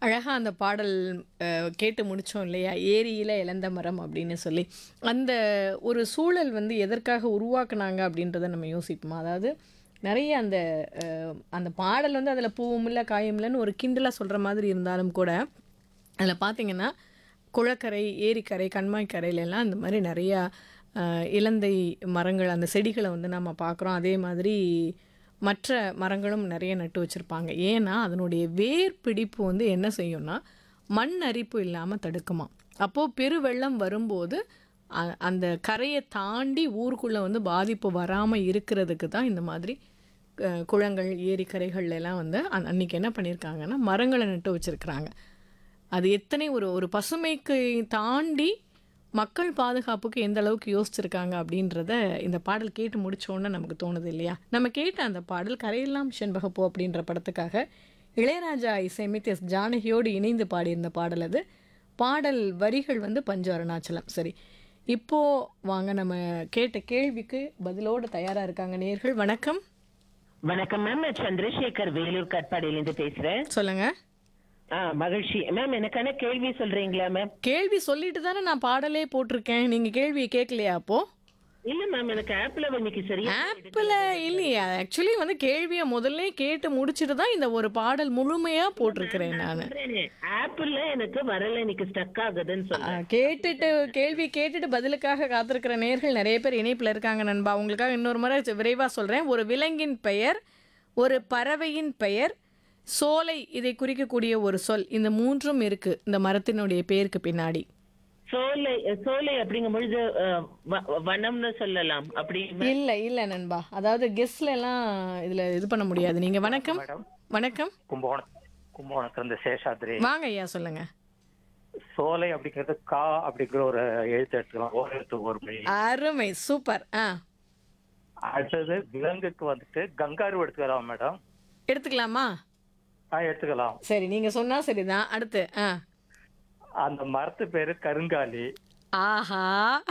அழகா அந்த பாடல் அஹ், கேட்டு முடிச்சோம் இல்லையா ஏரியில இழந்த மரம் அப்படின்னு சொல்லி அந்த ஒரு சூழல் வந்து எதற்காக உருவாக்குனாங்க அப்படின்றத நம்ம யோசிப்போமா அதாவது நிறைய அந்த அஹ், அந்த பாடல் வந்து அதில் பூவும் இல்லை காயும் இல்லைன்னு ஒரு கிண்டலாக சொல்கிற மாதிரி இருந்தாலும் கூட அதில் பார்த்தீங்கன்னா குளக்கரை ஏரிக்கரை கண்மாய்க்கரையில எல்லாம் இந்த மாதிரி நிறையா அஹ், இலந்தை மரங்கள் அந்த செடிகளை வந்து நம்ம பார்க்குறோம் அதே மாதிரி மற்ற மரங்களும் நிறைய நட்டு வச்சுருப்பாங்க ஏன்னா அதனுடைய வேர் பிடிப்பு வந்து என்ன செய்யும்னா மண் அரிப்பு இல்லாமல் தடுக்குமா அப்போது பெருவெள்ளம் வரும்போது அ- அந்த கரையை தாண்டி ஊருக்குள்ளே வந்து பாதிப்பு வராமல் இருக்கிறதுக்கு தான் இந்த மாதிரி அஹ், குளங்கள் ஏரிக்கரைகள்ல எல்லாம் வந்து அன்- அன்னைக்கு என்ன பண்ணியிருக்காங்கன்னா மரங்களை நட்டு வச்சுருக்குறாங்க அது எத்தனை ஒரு ஒரு பசுமைக்கு தாண்டி மக்கள் பாதுகாப்புக்கு எந்த அளவுக்கு யோசிச்சிருக்காங்க அப்படின்றத இந்த பாடல் கேட்டு முடிச்சோன்னு நமக்கு தோணுது இல்லையா நம்ம கேட்ட அந்த பாடல் கரையெல்லாம் செண்பகப்பூ அப்படின்ற படத்துக்காக இளையராஜா இசையமைத்து எஸ் ஜானகியோடு இணைந்து பாடியிருந்த பாடல் அது பாடல் வரிகள் வந்து பஞ்சு அருணாச்சலம் சரி இப்போ வாங்க நம்ம கேட்ட கேள்விக்கு பதிலோடு தயாரா இருக்காங்க நேர்கள் வணக்கம் வணக்கம் மேம் நான் சந்திரசேகர் வேலூர் கட்பாடியிலிருந்து பேசுறேன் சொல்லுங்க ஆ மகிழ்ச்சி மேம் எனக்கான கேள்வி சொல்றீங்களா மேம் கேள்வி சொல்லிட்டு தானே நான் பாடலே போட்டிருக்கேன் நீங்க கேள்வியை கேட்கலையா அப்போ இல்ல மேம் எனக்கு ஆப்ல இன்னைக்கு சரியா ஆப்பில் இல்லையா ஆக்சுவலி வந்து கேள்வியை முதல்ல கேட்டு முடிச்சிட்டு தான் இந்த ஒரு பாடல் முழுமையா போட்டிருக்கிறேன் நான் ஆப்பிள்ல எனக்கு வரல இன்னைக்கு ஸ்டக் ஆகுதுன்னு சொல்றேன் கேட்டுட்டு கேள்வி கேட்டுட்டு பதிலுக்காக காத்திருக்கிற நேர்கள் நிறைய பேர் இணைப்பில் இருக்காங்க நண்பா உங்களுக்காக இன்னொரு முறை விரைவாக சொல்கிறேன் ஒரு விலங்கின் பெயர் ஒரு பறவையின் பெயர் சோலை இதை குறிக்கக்கூடிய ஒரு சொல் இந்த மூன்றும் இருக்கு இந்த மரத்தினுடைய பேருக்கு பின்னாடி சோலை சோலை அப்படிங்கும் பொழுது அஹ், வ- வனம்னு சொல்லலாம் அப்படி இல்லை இல்லை நண்பா அதாவது கெஸ்ட்ல எல்லாம் இதில் இது பண்ண முடியாது நீங்கள் வணக்கம் வணக்கம் கும்பகோணம் கும்பகோணத்துல இருந்து சேஷாத்ரி வாங்க ஐயா சொல்லுங்க சோலை அப்படிங்கிறது கா அப்படிங்கிற ஒரு எழுத்து எடுத்துக்கலாம் ஒரு எழுத்து ஒரு மொழி அருமை சூப்பர் ஆ அடுத்தது விலங்குக்கு வந்துட்டு கங்காரு எடுத்துக்கலாம் மேடம் எடுத்துக்கலாமா ஆ எடுத்துக்கலாம் சரி நீங்கள் சொன்னால் சரிதான் அடுத்து ஆ அந்த மரத்து பேரு கருங்காலி ஆஹா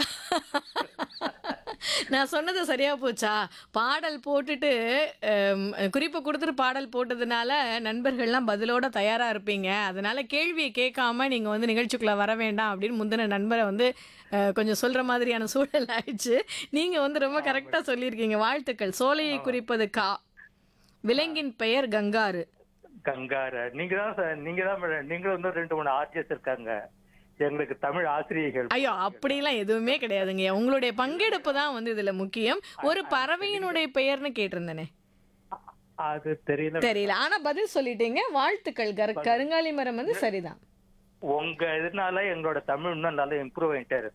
நான் சொன்னது சரியா போச்சா பாடல் போட்டுட்டு ஹம், குறிப்பை கொடுத்துட்டு பாடல் போட்டதுனால நண்பர்கள்லாம் பதிலோட தயாரா இருப்பீங்க அதனால கேள்வியை கேட்காம நீங்க வந்து நிகழ்ச்சிக்குள்ள வர வேண்டாம் அப்படின்னு முந்தின நண்பரை வந்து அஹ், கொஞ்சம் சொல்ற மாதிரியான சூழல் ஆயிடுச்சு நீங்க வந்து ரொம்ப கரெக்டா சொல்லியிருக்கீங்க வாழ்த்துக்கள் சோலையை குறிப்பது கா விலங்கின் பெயர் கங்காரு கங்காரு நீங்க தான் சார் நீங்க தான் மேடம் நீங்களும் வந்து ரெண்டு மூணு ஆர்டிஸ்ட் இருக்காங்க எங்களுக்கு தமிழ் ஆசிரியர்கள் ஐயோ அப்படிலாம் எதுவுமே கிடையாதுங்க உங்களுடைய பங்கெடுப்பு தான் வந்து இதுல முக்கியம் ஒரு பறவையினுடைய பெயர்னு கேட்டிருந்தேனே அது தெரியல தெரியல ஆனா பதில் சொல்லிட்டீங்க வாழ்த்துக்கள் கரு கருங்காலி மரம் வந்து சரிதான் உங்க இதனால எங்களோட தமிழ் இன்னும் நல்லா இம்ப்ரூவ் ஆயிட்டே இருக்கு